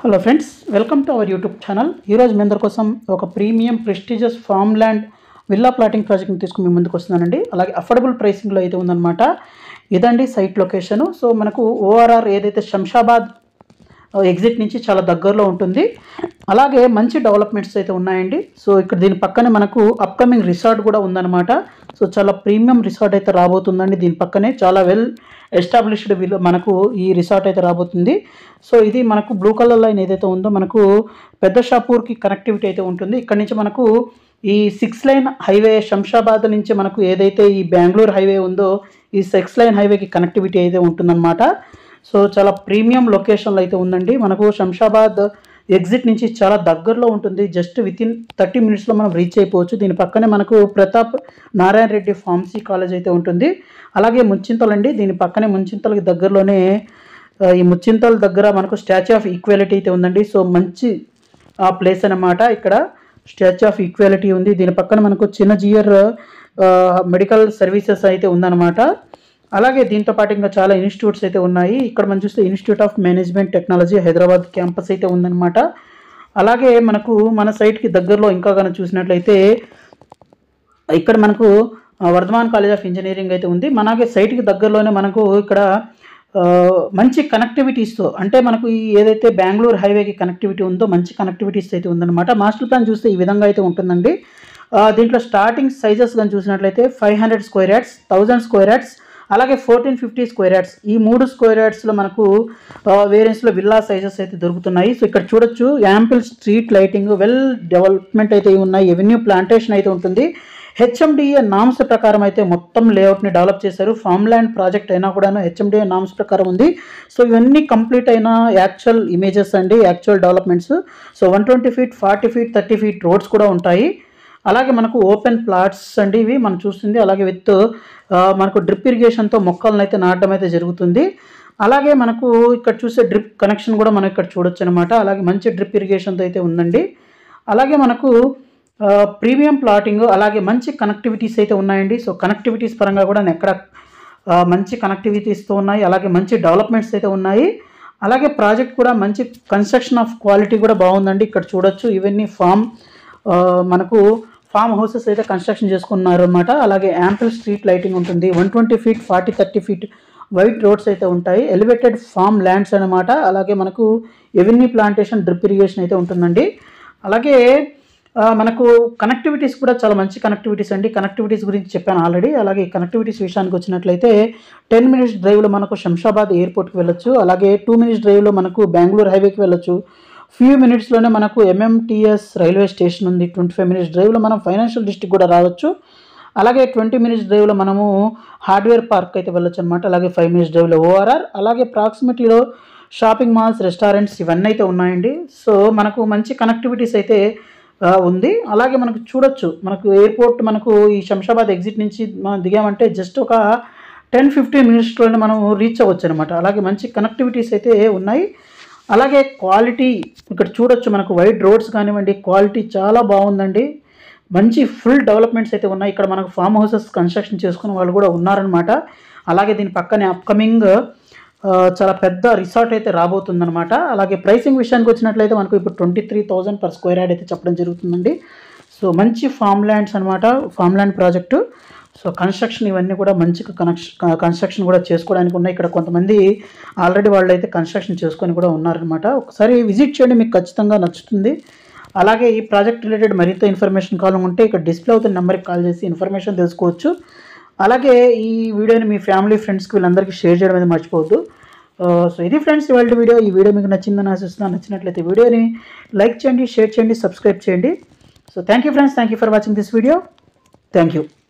hello friends welcome to our YouTube channel ఈరోజు మీ అందరి కోసం ఒక premium prestigious farm land villa plotting ప్రాజెక్ట్ని తీసుకుని మీ ముందుకు వస్తున్నానండి అలాగే అఫోర్డబుల్ ప్రైసింగ్లో అయితే ఉందన్నమాట ఇదండి సైట్ లొకేషను సో మనకు ఓఆర్ఆర్ ఏదైతే శంషాబాద్ ఎగ్జిట్ నుంచి చాలా దగ్గరలో ఉంటుంది అలాగే మంచి డెవలప్మెంట్స్ అయితే ఉన్నాయండి సో ఇక్కడ దీని పక్కనే మనకు అప్కమింగ్ రిసార్ట్ కూడా ఉందన్నమాట సో చాలా ప్రీమియం రిసార్ట్ అయితే రాబోతుందండి దీని పక్కనే చాలా వెల్ ఎస్టాబ్లిష్డ్ విల్ మనకు ఈ రిసార్ట్ అయితే రాబోతుంది సో ఇది మనకు బ్లూ కలర్ లైన్ ఏదైతే ఉందో మనకు పెద్ద షాపూర్కి కనెక్టివిటీ అయితే ఉంటుంది ఇక్కడ నుంచి మనకు ఈ సిక్స్ లైన్ హైవే శంషాబాద్ నుంచి మనకు ఏదైతే ఈ బెంగళూరు హైవే ఉందో ఈ సిక్స్ లైన్ హైవేకి కనెక్టివిటీ అయితే ఉంటుందన్నమాట సో చాలా ప్రీమియం లొకేషన్లో అయితే ఉందండి మనకు శంషాబాద్ ఎగ్జిట్ నుంచి చాలా దగ్గరలో ఉంటుంది జస్ట్ విత్ ఇన్ థర్టీ మినిట్స్లో మనం రీచ్ అయిపోవచ్చు దీని పక్కనే మనకు ప్రతాప్ నారాయణ రెడ్డి ఫార్మసీ కాలేజ్ అయితే ఉంటుంది అలాగే ముచ్చింతలు అండి దీని పక్కనే ముచ్చింతలకి దగ్గరలోనే ఆ, ఈ ముచ్చింతల దగ్గర మనకు స్టాచ్యూ ఆఫ్ ఈక్వాలిటీ అయితే ఉందండి సో మంచి ఆ ప్లేస్ అన్నమాట ఇక్కడ స్టాచ్యూ ఆఫ్ ఈక్వాలిటీ ఉంది దీని పక్కన మనకు చిన్న జియర్ మెడికల్ సర్వీసెస్ అయితే ఉందన్నమాట అలాగే దీంతో పాటు ఇంకా చాలా ఇన్స్టిట్యూట్స్ అయితే ఉన్నాయి ఇక్కడ మనం చూస్తే institute of management technology Hyderabad campus అయితే ఉందన్నమాట అలాగే మనకు మన సైట్కి దగ్గరలో ఇంకా కనుక చూసినట్లయితే ఇక్కడ మనకు ఆ, వర్ధమాన్ కాలేజ్ ఆఫ్ ఇంజనీరింగ్ అయితే ఉంది మనకి సైట్కి దగ్గరలోనే మనకు ఇక్కడ ఆ, మంచి కనెక్టివిటీస్తో అంటే మనకు ఈ ఏదైతే బెంగళూరు హైవేకి కనెక్టివిటీ ఉందో మంచి కనెక్టివిటీస్ అయితే ఉందన్నమాట మాస్టర్ ప్లాన్ చూస్తే ఈ విధంగా అయితే ఉంటుందండి ఆ, దీంట్లో స్టార్టింగ్ సైజెస్ కానీ చూసినట్లయితే five hundred square yards thousand square yards అలాగే ఫోర్టీన్ ఫిఫ్టీ స్క్వేర్ యాడ్స్ ఈ మూడు స్క్వేర్ యాడ్స్లో మనకు వేరియన్స్లో విల్లా సైజెస్ అయితే దొరుకుతున్నాయి సో ఇక్కడ చూడొచ్చు ample street lighting well development అయితే ఉన్నాయి ఎవెన్యూ ప్లాంటేషన్ అయితే ఉంటుంది హెచ్ఎండిఏ నామ్స్ ప్రకారం అయితే మొత్తం లేఅవుట్ని డెవలప్ చేశారు ఫామ్ ల్యాండ్ ప్రాజెక్ట్ అయినా కూడా హెచ్ఎండిఏ నామ్స్ ప్రకారం ఉంది సో ఇవన్నీ కంప్లీట్ అయిన యాక్చువల్ ఇమేజెస్ అండి actual developments so one twenty feet forty feet thirty feet roads కూడా ఉంటాయి అలాగే మనకు ఓపెన్ ప్లాట్స్ అండి ఇవి మనం చూస్తుంది అలాగే విత్ మనకు డ్రిప్ ఇరిగేషన్తో మొక్కలను అయితే నాటడం అయితే జరుగుతుంది అలాగే మనకు ఇక్కడ చూసే డ్రిప్ కనెక్షన్ కూడా మనం ఇక్కడ చూడొచ్చు అనమాట అలాగే మంచి డ్రిప్ ఇరిగేషన్తో అయితే ఉందండి అలాగే మనకు ప్రీమియం ప్లాటింగ్ అలాగే మంచి కనెక్టివిటీస్ అయితే ఉన్నాయండి సో కనెక్టివిటీస్ పరంగా కూడా నేను ఎక్కడ ఆ, మంచి కనెక్టివిటీస్తో ఉన్నాయి అలాగే మంచి డెవలప్మెంట్స్ అయితే ఉన్నాయి అలాగే ప్రాజెక్ట్ కూడా మంచి కన్స్ట్రక్షన్ ఆఫ్ క్వాలిటీ కూడా బాగుందండి ఇక్కడ చూడొచ్చు ఇవన్నీ ఫామ్ ఆ, మనకు ఫామ్ హౌసెస్ అయితే కన్స్ట్రక్షన్ చేసుకున్నారు అనమాట అలాగే యాంపిల్ స్ట్రీట్ లైటింగ్ ఉంటుంది one twenty feet forty thirty feet wide roads అయితే ఉంటాయి ఎలివేటెడ్ ఫామ్ ల్యాండ్స్ అనమాట అలాగే మనకు ఎవెన్యూ ప్లాంటేషన్ డ్రిప్ ఇరిగేషన్ అయితే ఉంటుందండి అలాగే ఆ, మనకు కనెక్టివిటీస్ కూడా చాలా మంచి కనెక్టివిటీస్ అండి కనెక్టివిటీస్ గురించి చెప్పాను ఆల్రెడీ అలాగే కనెక్టివిటీస్ విషయానికి వచ్చినట్లయితే టెన్ మినిట్స్ డ్రైవ్లో మనకు శంషాబాద్ ఎయిర్పోర్ట్కి వెళ్ళొచ్చు అలాగే టూ మినిట్స్ డ్రైవ్లో మనకు బెంగళూరు హైవేకి వెళ్ళొచ్చు ఫ్యూ మినిట్స్లోనే మనకు ఎంఎంటీఎస్ రైల్వే స్టేషన్ ఉంది ట్వంటీ ఫైవ్ మినిట్స్ డ్రైవ్లో మనం ఫైనాన్షియల్ డిస్ట్రిక్ట్ కూడా రావచ్చు అలాగే ట్వంటీ మినిట్స్ డ్రైవ్లో మనము హార్డ్వేర్ పార్క్ అయితే వెళ్ళొచ్చు అనమాట అలాగే ఫైవ్ మినిట్స్ డ్రైవ్లో ఓఆర్ఆర్ అలాగే ప్రాక్సిమిటీలో షాపింగ్ మాల్స్ రెస్టారెంట్స్ ఇవన్నీ అయితే ఉన్నాయండి సో మనకు మంచి కనెక్టివిటీస్ అయితే ఆ, ఉంది అలాగే మనకు చూడొచ్చు మనకు ఎయిర్పోర్ట్ మనకు ఈ శంషాబాద్ ఎగ్జిట్ నుంచి మనం దిగామంటే జస్ట్ ఒక టెన్ ఫిఫ్టీన్ మినిట్స్లోనే మనం రీచ్ అవ్వచ్చు అనమాట అలాగే మంచి కనెక్టివిటీస్ అయితే ఉన్నాయి అలాగే క్వాలిటీ ఇక్కడ చూడొచ్చు మనకు వైడ్ రోడ్స్ కానివ్వండి క్వాలిటీ చాలా బాగుందండి మంచి ఫుల్ డెవలప్మెంట్స్ అయితే ఉన్నాయి ఇక్కడ మనకు ఫామ్ హౌసెస్ కన్స్ట్రక్షన్ చేసుకున్న వాళ్ళు కూడా ఉన్నారనమాట అలాగే దీని పక్కనే అప్కమింగ్ చాలా పెద్ద రిసార్ట్ అయితే రాబోతుందన్నమాట అలాగే ప్రైసింగ్ విషయానికి వచ్చినట్లయితే మనకు ఇప్పుడు twenty three thousand per square yard అయితే చెప్పడం జరుగుతుందండి సో మంచి ఫామ్ ల్యాండ్స్ అనమాట farm land project so construction ఇవన్నీ కూడా మంచిగా కనెక్షన్ కన్స్ట్రక్షన్ కూడా చేసుకోవడానికి ఉన్నాయి ఇక్కడ కొంతమంది ఆల్రెడీ వాళ్ళు అయితే కన్స్ట్రక్షన్ చేసుకొని కూడా ఉన్నారనమాట ఒకసారి విజిట్ చేయండి మీకు ఖచ్చితంగా నచ్చుతుంది అలాగే ఈ ప్రాజెక్ట్ రిలేటెడ్ మరింత ఇన్ఫర్మేషన్ కావాలంటే ఇక్కడ డిస్ప్లే అవుతున్న నెంబర్కి కాల్ చేసి ఇన్ఫర్మేషన్ తెలుసుకోవచ్చు అలాగే ఈ వీడియోని మీ ఫ్యామిలీ ఫ్రెండ్స్కి వీళ్ళందరికీ షేర్ చేయడం అనేది మర్చిపోవద్దు ఆ, సో ఇది ఫ్రెండ్స్ ఇవాళ వీడియో ఈ వీడియో మీకు నచ్చిందని ఆశిస్తున్నాను నచ్చినట్లయితే వీడియోని లైక్ చేయండి షేర్ చేయండి సబ్స్క్రైబ్ చేయండి so thank you friends thank you for watching this video thank you